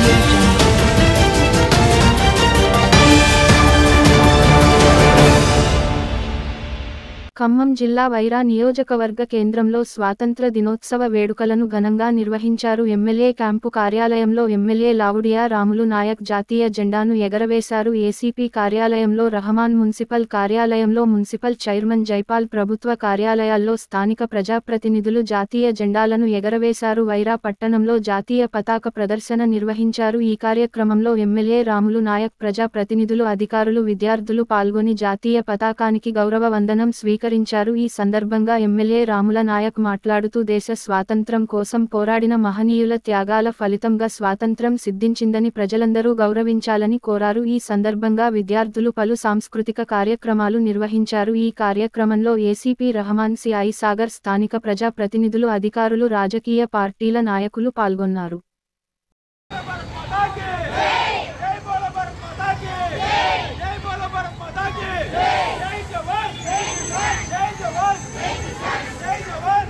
audio jungle. Khammam జిల్లా వైరా నియోజకవర్గ కేంద్రంలో స్వాతంత్ర దినోత్సవ వేడుకలను ఘనంగా నిర్వహించారు ఎమ్మెల్యే క్యాంపు కార్యాలయంలో ఎమ్మెల్యే లావుడియా రాములు నాయక్ జాతీయ జెండాను ఎగరవేశారు ఏసీపీ కార్యాలయంలో రహమాన్ మున్సిపల్ కార్యాలయంలో మున్సిపల్ చైర్మన్ జైపాల్ ప్రభుత్వ కార్యాలయాల్లో స్థానిక ప్రజాప్రతినిధులు జాతీయ జెండాలను ఎగరవేశారు వైరా పట్టణంలో జాతీయ పతాక ప్రదర్శన నిర్వహించారు ఈ కార్యక్రమంలో ఎమ్మెల్యే రాములు నాయక్ ప్రజా ప్రతినిధులు అధికారులు విద్యార్థులు పాల్గొని జాతీయ పతాకానికి గౌరవ వందనం స్వీకరించారు ఈ సందర్భంగా ఎమ్మెల్యే రాముల నాయక్ మాట్లాడుతూ దేశ స్వాతంత్రం కోసం పోరాడిన మహనీయుల త్యాగాల ఫలితంగా స్వాతంత్రం సిద్ధించిందని ప్రజలందరూ గౌరవించాలని కోరారు ఈ సందర్భంగా విద్యార్థులు పలు సాంస్కృతిక కార్యక్రమాలు నిర్వహించారు ఈ కార్యక్రమంలో ఏసీపీ రహమాన్ సిఐ సాగర్ స్థానిక ప్రజా ప్రతినిధులు అధికారులు రాజకీయ పార్టీల నాయకులు పాల్గొన్నారు माता की जय बोलो भारत माता की जय बोलो भारत माता की जय जवान जय जवान जय जवान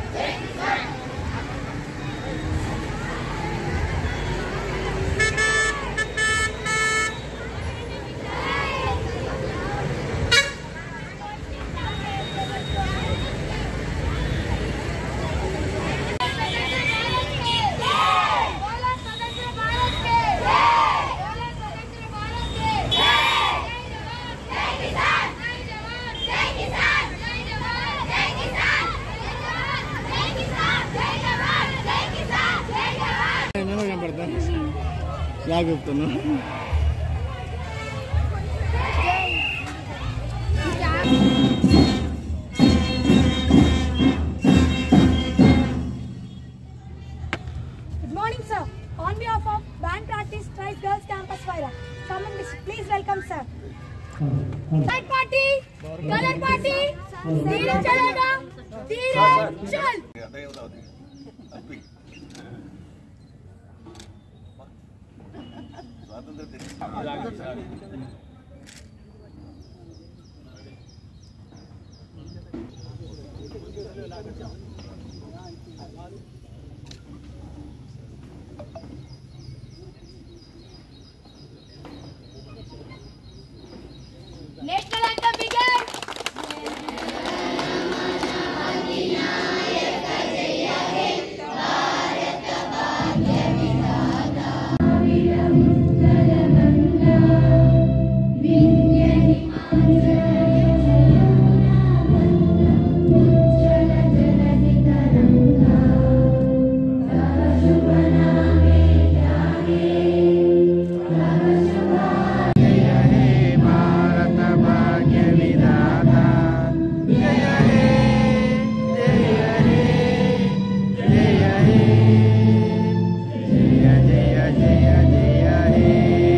बोला स्वतंत्र भारत के बोला स्वतंत्र भारत के जय जवान जय किसान जय जवान जय किसान जय जवान जय किसान जय किसान जय जवान जय किसान जय जवान నేను కనపడతా లాగ్ చెప్తాను Good morning, sir. On behalf of Band Practice Tribe Girls Campus Vaira, Khammam district, please welcome, sir. Red party, color party, धीरे चलेगा धीरे चल नेशनल एंथम बिगेन భారత భాగ్య విధాత జయ హే జయ హే జయ హే జయ జయ జయ జయ హే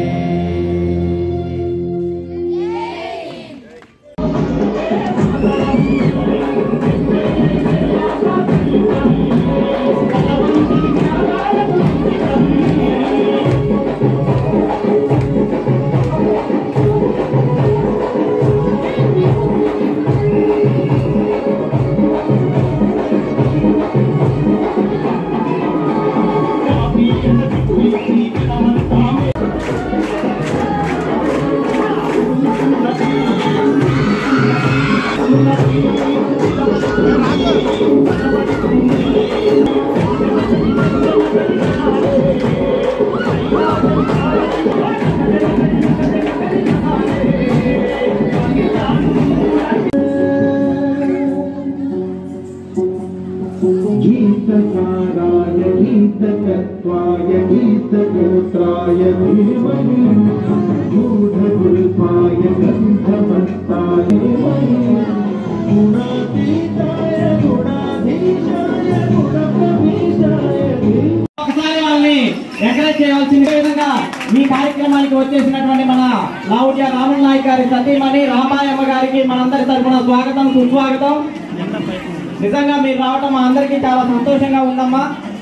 गीतकाराय गीतकत्वाय गीतगोत्राय धीमहि गूढगुल्पाय गन्धमत्ताय धीमहि गुणातीताय गुणाधीशाय गुणप्रवीशाय धीमहि ఒకసారి వాళ్ళని ఎంకరేజ్ చేయాల్సిన విధంగా ఈ కార్యక్రమానికి వచ్చేసినటువంటి మన లావుడ్య రాముల నాయక్ గారి సతీమణి రామాయమ్మ గారికి మనందరి తరఫున స్వాగతం సుస్వాగతం నిజంగా మీరు రావటం మా అందరికీ చాలా సంతోషంగా ఉందమ్మా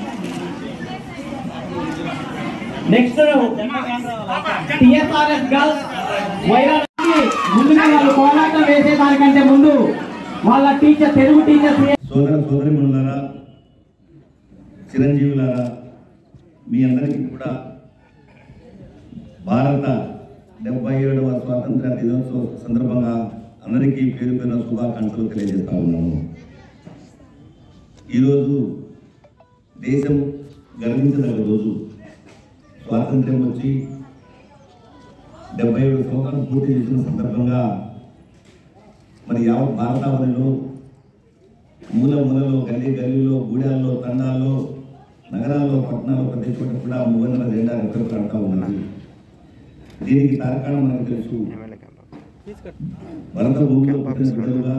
నెక్స్ట్ టిఎస్ఆర్ఎస్ గర్ల్స్ వైరానికి ముందుగా వాళ్ళు పోరాటం వేసేదానికంటే ముందు వాళ్ళ టీచర్ తెలుగు టీచర్ సోదర సోదరిమణులారా చిరంజీవులారా మీ అందరికీ కూడా భారత డెబ్బై ఏడవ స్వాతంత్ర దినోత్సవ సందర్భంగా అందరికీ పేరు పేరున శుభాకాంక్షలు తెలియజేస్తా ఉన్నాను ఈరోజు దేశం గర్వించదగ్గ రోజు స్వాతంత్ర్యం వచ్చి డెబ్బై ఏడు సంవత్సరాలు పూర్తి చేసిన సందర్భంగా మరి యావత్ భారతావనిలో మూల మూలలో గల్లీ గల్లీలో గూడాల్లో తండాల్లో నగరాల్లో పట్టణాల్లో ప్రతి చోట కూడా మూవన్నర జెండా రెక్కలు ఉన్నది దీనికి తారకాణం మనకు తెలుసు భరత భూమిలో పుట్టిన బిడ్డలుగా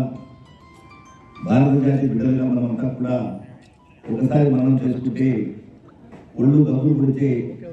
భారత జాతి బిడ్డలుగా మనమంతా కూడా ఒకసారి మనం చేసుకుంటే ఒళ్ళు గబ్బులు పుడితే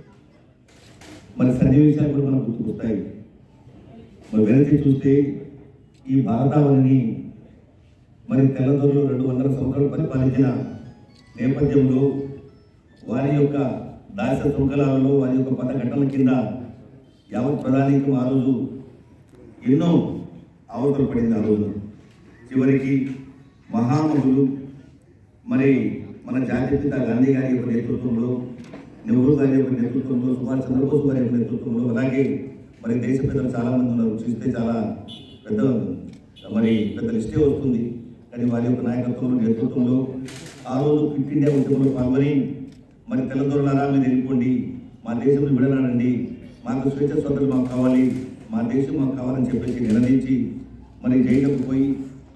మరి సన్నివేశాలు కూడా మనకు గుర్తుకొస్తాయి మరి వెనక్కి చూస్తే ఈ భారతావనిని మరి తెల్లదొరలు రెండు వందల సంవత్సరాలు పరిపాలించిన నేపథ్యంలో వారి యొక్క దాస శృంఖలాలలో వారి యొక్క పదఘట్టల కింద యావత్ ప్రధానికం ఆ రోజు ఎన్నో అవతలు పడింది ఆ రోజు చివరికి మహామహులు మరి మన జాతిపిత గాంధీ గారి యొక్క నేతృత్వంలో నెహ్రూ గారి యొక్క నేతృత్వంలో సుభాష్ చంద్రబోస్ గారి యొక్క నేతృత్వంలో అలాగే మరి దేశ పెద్దలు చాలా మంది ఉన్నారు చూస్తే చాలా పెద్ద మరి పెద్ద లిస్టే వస్తుంది కానీ వారి యొక్క నాయకత్వంలో నేతృత్వంలో ఆ రోజు క్విట్ ఇండియా ఉద్యమంలో పాల్గొని మరి తెల్లదొరలారా మీరు వెళ్ళిపోండి మా దేశంలో విడనాడండి మాకు స్వేచ్ఛ స్వతంత్రం మాకు కావాలి మా దేశం మాకు కావాలని చెప్పేసి నిర్ణయించి మరి జైలుకు పోయి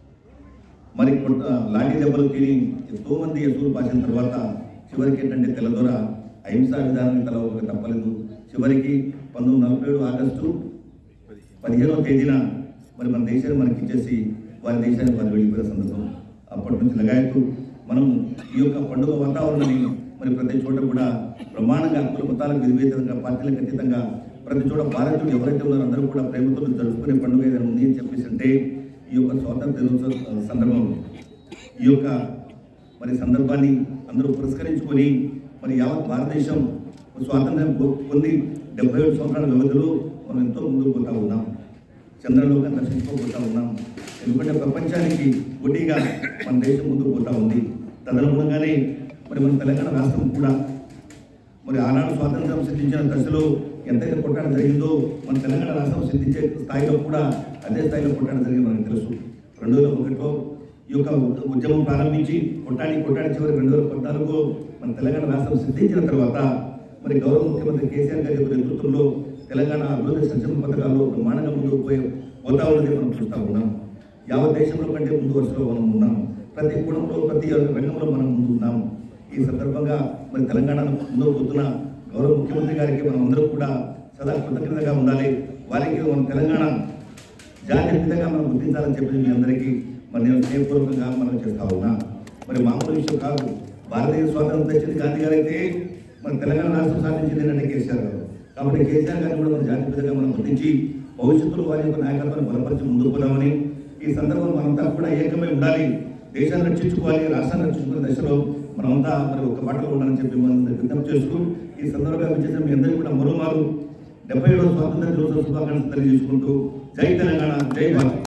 మరి కొంత లాఠీ దెబ్బలు తిని ఎంతో మంది ఎదురు పాసిన తర్వాత చివరికి ఏంటంటే తెల్లదొర అహింసా విధానాన్ని తల ఒక తప్పలేదు చివరికి పంతొమ్మిది నలభై ఏడు ఆగస్టు పదిహేనవ తేదీన మరి మన దేశాన్ని మనకి ఇచ్చేసి వారి దేశానికి వారు వెళ్ళిపోయిన సందర్భం అప్పటి నుంచి లగాయత్తు మనం ఈ యొక్క పండుగ వాతావరణాన్ని మరి ప్రతి చోట కూడా బ్రహ్మాండంగా కుల మతాలకు విధేతంగా పార్టీలకు అతీతంగా ప్రతి చోట భారతీయులు ఎవరైతే ఉన్నారో అందరూ కూడా ప్రేమతో జరుపుకునే పండుగ ఏదైనా ఉంది అని చెప్పేసి అంటే ఈ యొక్క స్వాతంత్ర దినోత్సవ సందర్భం ఈ యొక్క మరి సందర్భాన్ని అందరూ పురస్కరించుకొని మరి యావత్ భారతదేశం స్వాతంత్ర్యం పొ- పొంది డెబ్బై ఏడు సంవత్సరాల వ్యవధిలో మనం ఎంతో ముందుకు పోతా ఉన్నాం చంద్రలోకం దర్శించుకోబోతా ఉన్నాం ఎందుకంటే ప్రపంచానికి పోటీగా మన దేశం ముందుకు పోతా ఉంది తదనుగుణంగానే మరి మన తెలంగాణ రాష్ట్రం కూడా మరి ఆనాడు స్వాతంత్రం సిద్ధించిన దశలో ఎంతైతే కొట్టాడ జరిగిందో మన తెలంగాణ రాష్ట్రం సిద్ధించే స్థాయిలో కూడా అదే స్థాయిలో కొట్టాడ జరిగింది మనకు తెలుసు రెండు వేల ఒకటిలో ఈ యొక్క ఉద్య- ఉద్యమం ప్రారంభించి కొట్టాడి కొట్టాడి చివరి రెండు వేల పద్నాలుగులో మన తెలంగాణ రాష్ట్రం సిద్ధించిన తర్వాత మరి గౌరవ ముఖ్యమంత్రి కేసీఆర్ గారి యొక్క నేతృత్వంలో తెలంగాణ అభివృద్ధి సంక్షేమ పథకాల్లో బ్రహ్మాండంగా ముందుకు పోయి పోతా ఉన్నది మనం చూస్తూ ఉన్నాం యావత్ దేశంలో కంటే ముందు వరుసలో మనం ఉన్నాం ప్రతి కులంలో ప్రతి రంగంలో మనం ముందు ఉన్నాం ఈ సందర్భంగా మరి తెలంగాణ ముందుకు పోతున్న గౌరవ ముఖ్యమంత్రి గారికి మనం అందరూ కూడా సదా కృతజ్ఞతగా ఉండాలి వారికి మన తెలంగాణ జాతీయ విధంగా మనం గుర్తించాలని చెప్పి మీ అందరికీ మరి నేను స్నేహపూర్వకంగా మనం చేస్తా ఉన్నా మరి మామూలు విషయం కాదు భారతీయ స్వాతంత్రం తెచ్చింది గాంధీ గారు అయితే మన తెలంగాణ రాష్ట్రం సాధించింది అంటే కేసీఆర్ గారు కాబట్టి కేసీఆర్ గారిని కూడా మన జాతీయ విధంగా మనం గుర్తించి భవిష్యత్తులో వారి యొక్క నాయకత్వాన్ని బలపరిచి ముందుకు పోదామని ఈ సందర్భంలో మనంతా కూడా ఏకమై ఉండాలి దేశాన్ని రక్షించుకోవాలి రాష్ట్రాన్ని రక్షించుకునే దశలో మనమంతా మరి ఒక బాటలో ఉండాలని చెప్పి మనం విజ్ఞప్తి చేస్తూ ఈ సందర్భంగా విచ్చేసిన మీ అందరికీ కూడా మరోమారు డెబ్బై ఏడవ స్వాతంత్ర దినోత్సవ శుభాకాంక్షలు తెలియజేసుకుంటూ జై తెలంగాణ జై భారత్